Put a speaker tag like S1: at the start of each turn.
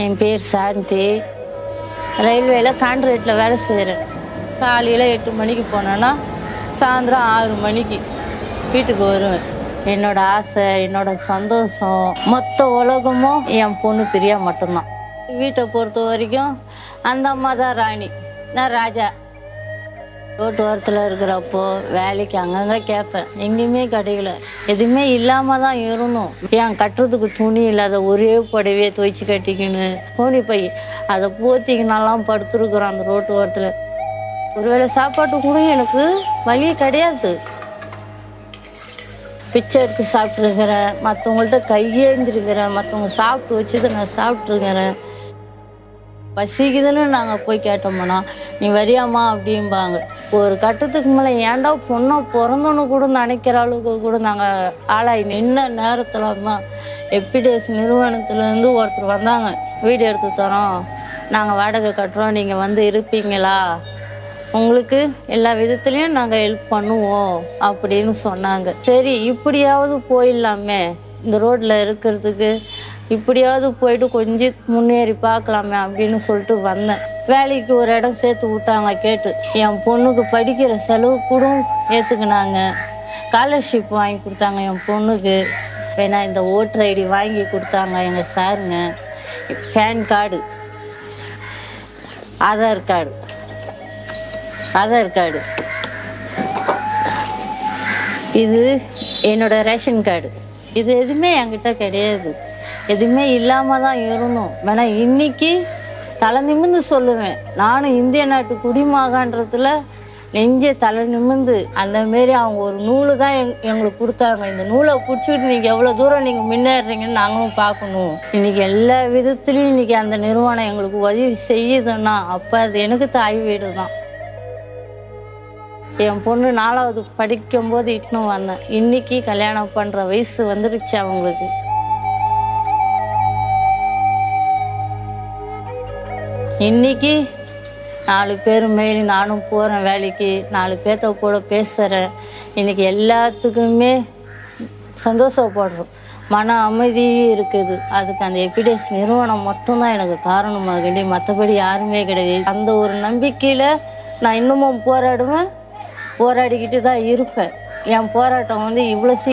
S1: என் பேர் சாந்தி ரயில்வேயில் கான்ட்ராக்டில் வேலை செய்கிறேன் காலையில் எட்டு மணிக்கு போனேன்னா சாயந்தரம் ஆறு மணிக்கு வீட்டுக்கு வருவேன் என்னோட ஆசை என்னோட சந்தோஷம் மொத்த உலகமும் என் பொண்ணு பிரியா மட்டும்தான் வீட்டை பொறுத்த வரைக்கும் அந்த அம்மா தான் ராணி நான் ராஜா ரோட்டு ஓரத்தில் இருக்கிறப்போ வேலைக்கு அங்கங்கே கேட்பேன் எங்கேயுமே கிடைக்கல எதுவுமே இல்லாமல் தான் இருந்தோம் ஏன் கட்டுறதுக்கு துணி இல்லாத ஒரே புடவையே துவைச்சு கட்டிக்கின்னு கோணி பை அதை போத்திக்கினாலாம் படுத்துருக்குறோம் அந்த ரோட்டு ஓரத்தில் ஒருவேளை சாப்பாட்டு கூட எனக்கு வழியே கிடையாது பிச்சை எடுத்து சாப்பிட்ருக்கிறேன் மற்றவங்கள்ட்ட கையேந்திருக்கிறேன் மற்றவங்க சாப்பிட்டு வச்சதை நான் சாப்பிட்ருக்கிறேன் பசிக்குதுன்னு நாங்கள் போய் கேட்டோம்னா நீ வரியாம்மா அப்படிம்பாங்க ஒரு கட்டத்துக்கு மேலே ஏன்டா பொண்ணை பிறந்தோன்னு கூட நினைக்கிற அளவுக்கு கூட நாங்கள் ஆளாகி நின்ன நேரத்தில் தான் எப்பிடேஸ் நிறுவனத்துலேருந்து ஒருத்தர் வந்தாங்க வீடு எடுத்து தரோம் நாங்கள் வாடகை கட்டுறோம் நீங்கள் வந்து இருப்பீங்களா உங்களுக்கு எல்லா விதத்துலேயும் நாங்கள் ஹெல்ப் பண்ணுவோம் அப்படின்னு சொன்னாங்க சரி இப்படியாவது போயிடலாமே இந்த ரோட்டில் இருக்கிறதுக்கு இப்படியாவது போயிட்டு கொஞ்சம் முன்னேறி பார்க்கலாமே அப்படின்னு சொல்லிட்டு வந்தேன் வேலைக்கு ஒரு இடம் சேர்த்து விட்டாங்க கேட்டு என் பொண்ணுக்கு படிக்கிற செலவு கூட ஏற்றுக்கினாங்க ஸ்காலர்ஷிப் வாங்கி கொடுத்தாங்க என் பொண்ணுக்கு வேணா இந்த ஓட்டர் ஐடி வாங்கி கொடுத்தாங்க எங்கள் சாருங்க PAN card Aadhaar card Aadhaar card இது என்னோட ரேஷன் கார்டு இது எதுவுமே என்கிட்ட கிடையாது எதுவுமே இல்லாமல் தான் இருந்தோம் வேணா இன்னைக்கு தலை நிமிர்ந்து சொல்லுவேன் நானும் இந்திய நாட்டு குடிமகன்றதுல நெஞ்சே தலை நிமிர்ந்து அந்த மாரி அவங்க ஒரு நூலு தான் எங் எங்களுக்கு கொடுத்தாங்க இந்த நூலை பிடிச்சிக்கிட்டு நீங்கள் எவ்வளோ தூரம் நீங்கள் முன்னேறீங்கன்னு நாங்களும் பார்க்கணும் இன்னைக்கு எல்லா விதத்துலையும் இன்னைக்கு அந்த நிறுவனம் எங்களுக்கு உதவி செய்யுதுன்னா அப்போ அது எனக்கு தாய் வீடு தான் என் பொண்ணு நாலாவது படிக்கும்போது இட்டுன்னு வந்தேன் இன்னைக்கு கல்யாணம் பண்ணுற வயசு வந்துடுச்சு அவங்களுக்கு இன்னைக்கு நாலு பேர் மாரி நானும் போகிறேன் வேலைக்கு நாலு பேர்த்த கூட பேசுகிறேன் இன்னைக்கு எல்லாத்துக்குமே சந்தோஷப்படுறோம் மன அமைதியும் இருக்குது அதுக்கு அந்த எபிடேஸ் நிறுவனம் மட்டும்தான் எனக்கு காரணமாகண்டி மற்றபடி யாருமே கிடையாது அந்த ஒரு நம்பிக்கையில் நான் இன்னமும் போராடுவேன் போராடிக்கிட்டு தான் இருப்பேன் என் போராட்டம் வந்து இவ்வளோ சீ